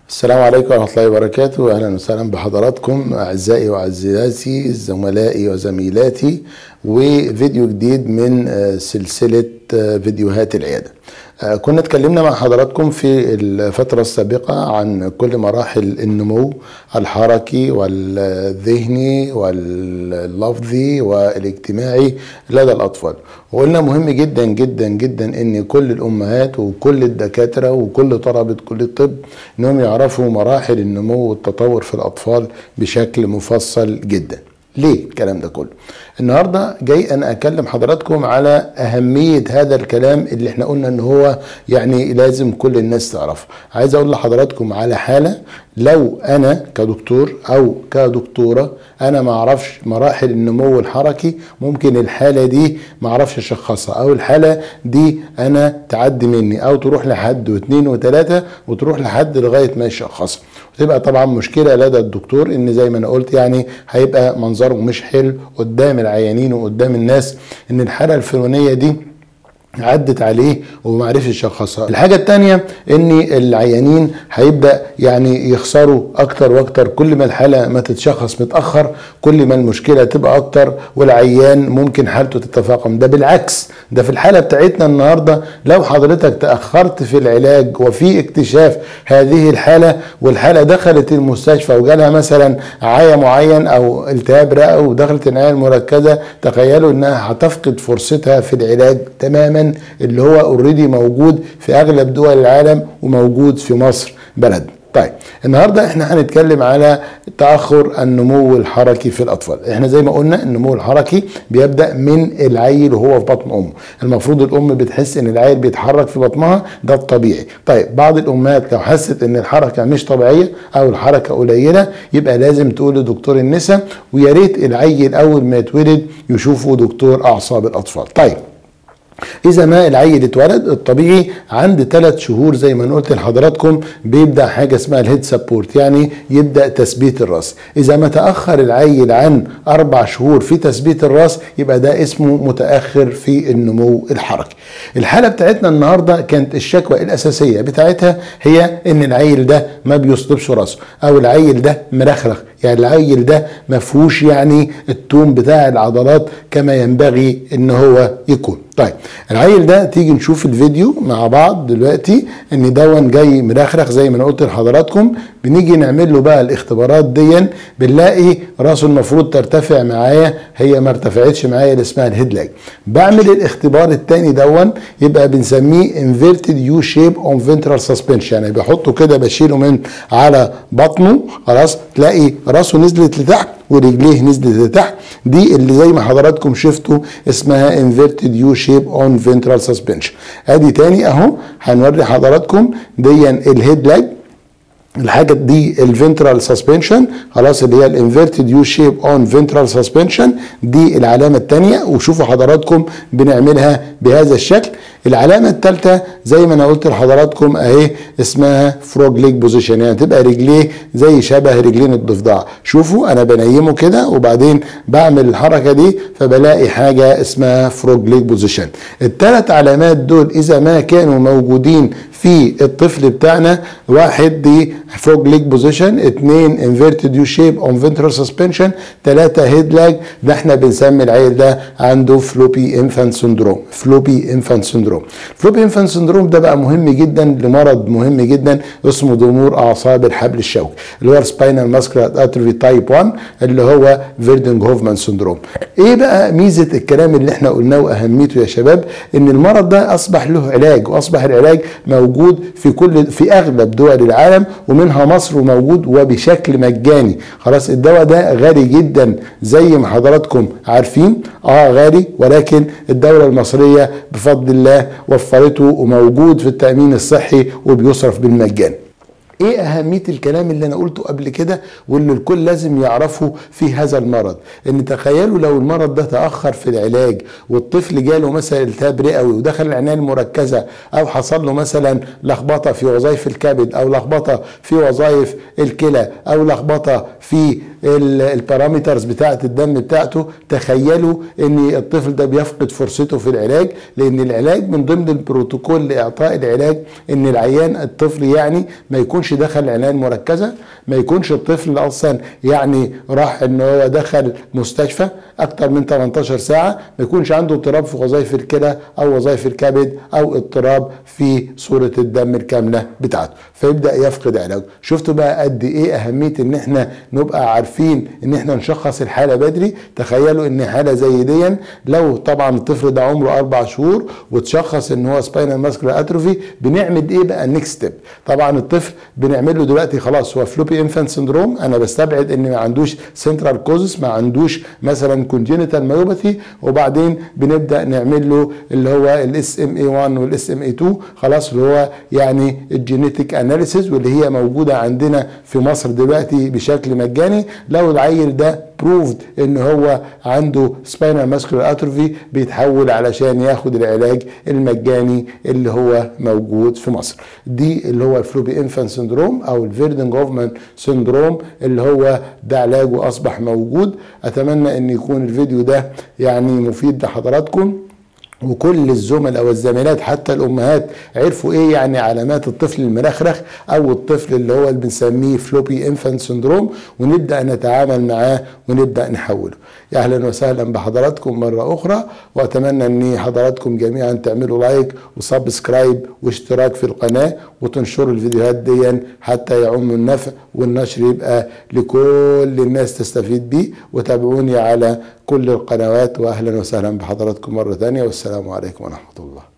السلام عليكم ورحمة الله وبركاته أهلا وسهلا بحضراتكم أعزائي وعزيزاتي زملائي وزميلاتي وفيديو جديد من سلسلة فيديوهات العيادة كنا اتكلمنا مع حضراتكم في الفترة السابقة عن كل مراحل النمو الحركي والذهني واللفظي والاجتماعي لدى الأطفال وقلنا مهم جدا جدا جدا ان كل الامهات وكل الدكاترة وكل طلبة كل الطب انهم يعرفوا مراحل النمو والتطور في الاطفال بشكل مفصل جدا ليه الكلام ده كله النهارده جاي انا اكلم حضراتكم على اهميه هذا الكلام اللي احنا قلنا ان هو يعني لازم كل الناس تعرفه عايز اقول لحضراتكم على حاله لو انا كدكتور او كدكتوره انا ما اعرفش مراحل النمو الحركي ممكن الحاله دي ما اعرفش اشخصها او الحاله دي انا تعدي مني او تروح لحد واثنين وثلاثه وتروح لحد لغايه ما يشخصها وتبقى طبعا مشكله لدى الدكتور ان زي ما انا قلت يعني هيبقى منظره مش حلو قدام العيانين وقدام الناس ان الحاله الفلانيه دي عدت عليه ومعرفش يشخصها الحاجة التانية ان العيانين هيبدأ يعني يخسروا اكتر واكتر كل ما الحالة ما تتشخص متأخر كل ما المشكلة تبقى اكتر والعيان ممكن حالته تتفاقم ده بالعكس ده في الحالة بتاعتنا النهاردة لو حضرتك تأخرت في العلاج وفي اكتشاف هذه الحالة والحالة دخلت المستشفى وجالها مثلا عيا معين او التهاب رئوي ودخلت العناية المركزة تخيلوا انها هتفقد فرصتها في العلاج تماما اللي هو اوريدي موجود في اغلب دول العالم وموجود في مصر بلد طيب النهارده احنا هنتكلم على تاخر النمو الحركي في الاطفال احنا زي ما قلنا النمو الحركي بيبدا من العيل وهو في بطن امه المفروض الام بتحس ان العيل بيتحرك في بطنها ده الطبيعي طيب بعض الامهات لو حست ان الحركه مش طبيعيه او الحركه قليله يبقى لازم تقول لدكتور النساء ويا ريت العيل اول ما يتولد يشوفوا دكتور اعصاب الاطفال طيب اذا ما العيل اتولد الطبيعي عند ثلاث شهور زي ما قلت لحضراتكم بيبدا حاجه اسمها الهيد سبورت يعني يبدا تثبيت الراس اذا ما تاخر العيل عن اربع شهور في تثبيت الراس يبقى ده اسمه متاخر في النمو الحركي الحاله بتاعتنا النهارده كانت الشكوى الاساسيه بتاعتها هي ان العيل ده ما بيصلبش راسه او العيل ده مرخرخ يعني العيل ده ما فيهوش يعني التوم بتاع العضلات كما ينبغي ان هو يكون طيب العيل ده تيجي نشوف الفيديو مع بعض دلوقتي ان دون جاي مرخرخ زي ما انا قلت لحضراتكم بنيجي نعمل له بقى الاختبارات دي بنلاقي راسه المفروض ترتفع معايا هي ما ارتفعتش معايا اللي اسمها الهيد لاج بعمل الاختبار الثاني دون يبقى بنسميه انفيرتد يو شيب اون فنترال سسبنشن يعني بحطه كده بشيله من على بطنه خلاص تلاقي راسه نزلت لتحت ورجليه نزلت لتحت دي اللي زي ما حضراتكم شفتوا اسمها انفيرتد يو شيب اون فنترال سسبنشن ادي تاني اهو هنوري حضراتكم دي الهيد لاج الحاجه دي الفنترال سسبنشن خلاص اللي هي الانفيرتد يو شيب اون فنترال سسبنشن دي العلامه الثانيه وشوفوا حضراتكم بنعملها بهذا الشكل العلامه الثالثه زي ما انا قلت لحضراتكم اهي اسمها فروج ليج بوزيشن يعني تبقى رجليه زي شبه رجلين الضفدع شوفوا انا بنيمه كده وبعدين بعمل الحركه دي فبلاقي حاجه اسمها فروج ليج بوزيشن الثلاث علامات دول اذا ما كانوا موجودين في الطفل بتاعنا واحد دي فوق ليج بوزيشن اثنين انفيرتد يو شيب اون فنترال سسبنشن ثلاثه هيد لاج ده احنا بنسمي العيل ده عنده فلوبي انفانت سندروم فلوبي انفانت سندروم فلوبي انفانت سندروم ده بقى مهم جدا لمرض مهم جدا اسمه ضمور اعصاب الحبل الشوكي اللي هو سباينال ماسكولار اتروفي تايب 1 اللي هو فيردنج هوفمان سندروم ايه بقى ميزه الكلام اللي احنا قلناه واهميته يا شباب ان المرض ده اصبح له علاج واصبح العلاج موجود في كل في اغلب دول العالم ومنها مصر وموجود وبشكل مجاني خلاص الدواء ده غالي جدا زي ما حضراتكم عارفين اه غالي ولكن الدوله المصريه بفضل الله وفرته وموجود في التامين الصحي وبيصرف بالمجان ايه اهميه الكلام اللي انا قلته قبل كده واللي الكل لازم يعرفه في هذا المرض ان تخيلوا لو المرض ده تاخر في العلاج والطفل جاله مثلا التهاب رئوي ودخل العنايه المركزه او حصل له مثلا لخبطه في وظائف الكبد او لخبطه في وظائف الكلى او لخبطه في البارامترز بتاعه الدم بتاعته تخيلوا ان الطفل ده بيفقد فرصته في العلاج لان العلاج من ضمن البروتوكول لاعطاء العلاج ان العيان الطفل يعني ما يكونش يكونش دخل عنايه مركزه ما يكونش الطفل اصلا يعني راح ان هو دخل مستشفى اكتر من 18 ساعه ما يكونش عنده اضطراب في وظائف الكلى او وظائف الكبد او اضطراب في صوره الدم الكامله بتاعته فيبدا يفقد علاجه شفتوا بقى قد ايه اهميه ان احنا نبقى عارفين ان احنا نشخص الحاله بدري تخيلوا ان حاله زي دي لو طبعا الطفل ده عمره اربع شهور وتشخص ان هو سباينال ماسكولار اتروفي بنعمل ايه بقى نيكست ستيب طبعا الطفل بنعمل له دلوقتي خلاص هو فلوبي انفانت سندروم انا بستبعد ان ما عندوش سنترال كوزس ما عندوش مثلا كونجينيتال مايوباثي وبعدين بنبدا نعمل له اللي هو الاس ام اي 1 والاس ام اي 2 خلاص اللي هو يعني الجينيتيك اناليسيز واللي هي موجوده عندنا في مصر دلوقتي بشكل مجاني لو العيل ده بروفد ان هو عنده سباينال ماسكولار اتروفي بيتحول علشان ياخد العلاج المجاني اللي هو موجود في مصر دي اللي هو الفلوبي انفان سندروم او الفيردن جوفمان سندروم اللي هو ده علاجه اصبح موجود اتمنى ان يكون الفيديو ده يعني مفيد لحضراتكم وكل الزملاء والزميلات حتى الامهات عرفوا ايه يعني علامات الطفل المرخرخ او الطفل اللي هو اللي بنسميه فلوبي انفانت سندروم ونبدا نتعامل معاه ونبدا نحوله يا اهلا وسهلا بحضراتكم مره اخرى واتمنى ان حضراتكم جميعا تعملوا لايك وسبسكرايب واشتراك في القناه وتنشروا الفيديوهات دي حتى يعم النفع والنشر يبقى لكل الناس تستفيد بيه وتابعوني على كل القنوات واهلا وسهلا بحضراتكم مره ثانيه والسلام عليكم ورحمه الله